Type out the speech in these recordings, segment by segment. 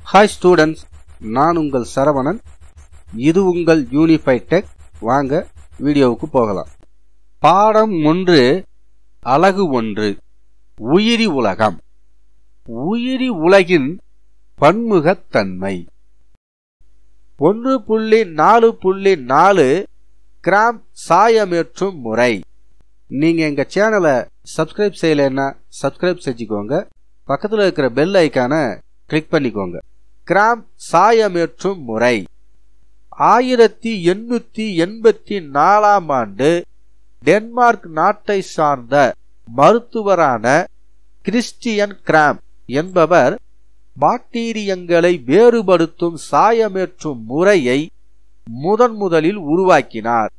hi students நான் உங்கள் சரவணன் இது உங்கள் யூனிஃபைட் டெக் வாங்க வீடியோவுக்கு போகலாம் பாடம் ஒன்று அலகு ஒன்று உயிரி உலகம் உயிரி உலகின் பன்முகத்தன்மை ஒன்று புள்ளி நாலு புள்ளி நாலு கிராம் சாயமேற்றும் முறை நீங்க எங்க சேனலை சப்ஸ்கிரைப் செய்யலைன்னா சப்ஸ்கிரைப் செஞ்சுக்கோங்க பக்கத்தில் இருக்கிற பெல் ஐக்கானை கிளிக் பண்ணிக்கோங்க கிராம் சாயமேற்றும் முறை ஆயிரத்தி எண்ணூத்தி எண்பத்தி நாலாம் ஆண்டு டென்மார்க் நாட்டை சார்ந்த மருத்துவரான கிறிஸ்டியன் கிராம் என்பவர் பாக்டீரியங்களை வேறுபடுத்தும் சாயமேற்றும் முறையை முதன் முதலில் உருவாக்கினார்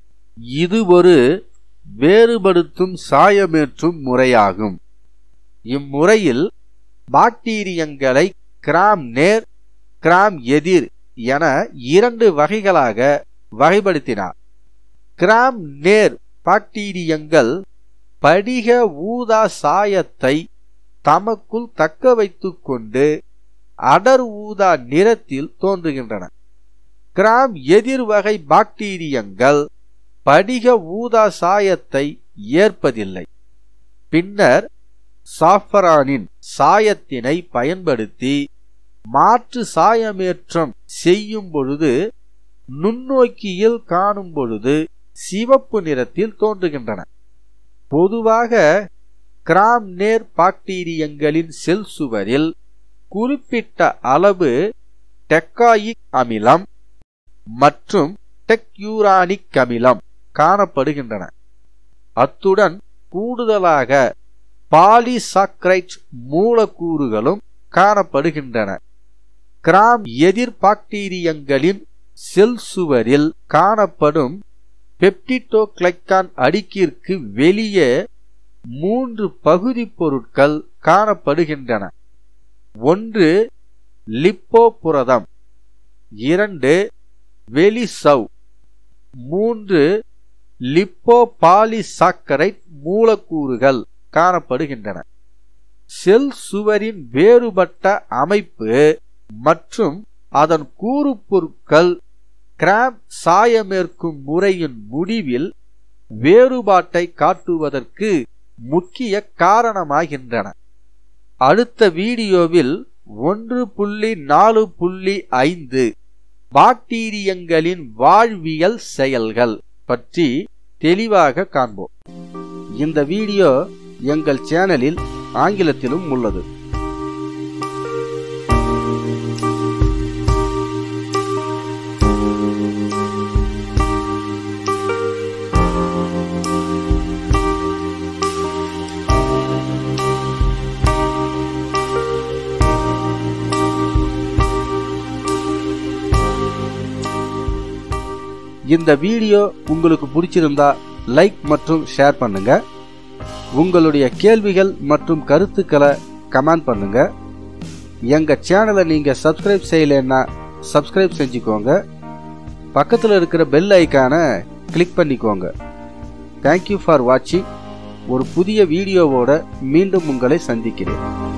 இது ஒரு வேறுபடுத்தும் சாயமேற்றும் முறையாகும் இம்முறையில் பாக்டீரியங்களை கிராம் நேர் கிராம் எதிர் என இரண்டு வகைகளாக வகைப்படுத்தினார் கிராம் நேர் பாக்டீரியங்கள் படிக ஊதா சாயத்தை தமக்குள் தக்க வைத்துக் கொண்டு அடர் ஊதா நிறத்தில் தோன்றுகின்றன கிராம் எதிர் வகை பாக்டீரியங்கள் படிக ஊதா சாயத்தை ஏற்பதில்லை பின்னர் சாஃபரானின் சாயத்தினை பயன்படுத்தி மாற்று சாயமேற்றம் செய்யும் பொழுது நுண்ணோக்கியில் காணும் பொழுது சிவப்பு நிறத்தில் தோன்றுகின்றன பொதுவாக கிராம் நேர் பாக்டீரியங்களின் செல் சுவரில் குறிப்பிட்ட அளவு டெக்காயிக் அமிலம் மற்றும் டெக்யூரானிக் அமிலம் காணப்படுகின்றன அத்துடன் கூடுதலாக பாலிசாக்ரைட் மூலக்கூறுகளும் காணப்படுகின்றன கிராம் எதிர் பாக்டீரியங்களின் செல் சுவரில் காணப்படும் பெப்டிடோகிளைக்கான் அடுக்கிற்கு வெளியே மூன்று பகுதி பொருட்கள் காணப்படுகின்றன ஒன்று லிப்போ புரதம் இரண்டு வெளிசவ் மூன்று லிப்போ பாலிசாக்கரைட் மூலக்கூறுகள் காணப்படுகின்றன செல் சுவரின் வேறுபட்ட அமைப்பு மற்றும் அதன் கூறு பொருட்கள் கிராம் சாயமேற்கும் முறையின் முடிவில் வேறுபாட்டை காட்டுவதற்கு முக்கிய காரணமாகின்றன அடுத்த வீடியோவில் ஒன்று புள்ளி நாலு புள்ளி ஐந்து பாக்டீரியங்களின் வாழ்வியல் செயல்கள் பற்றி தெளிவாக காண்போம் இந்த வீடியோ எங்கள் சேனலில் ஆங்கிலத்திலும் உள்ளது இந்த வீடியோ உங்களுக்கு பிடிச்சிருந்தா லைக் மற்றும் ஷேர் பண்ணுங்க உங்களுடைய கேள்விகள் மற்றும் கருத்துக்களை கமெண்ட் பண்ணுங்க எங்க சேனலை நீங்க சப்ஸ்கிரைப் செய்யலைன்னா சப்ஸ்கிரைப் செஞ்சுக்கோங்க பக்கத்தில் இருக்கிற பெல் ஐக்கானை கிளிக் பண்ணிக்கோங்க தேங்க்யூ ஃபார் வாட்சிங் ஒரு புதிய வீடியோவோட மீண்டும் உங்களை சந்திக்கிறேன்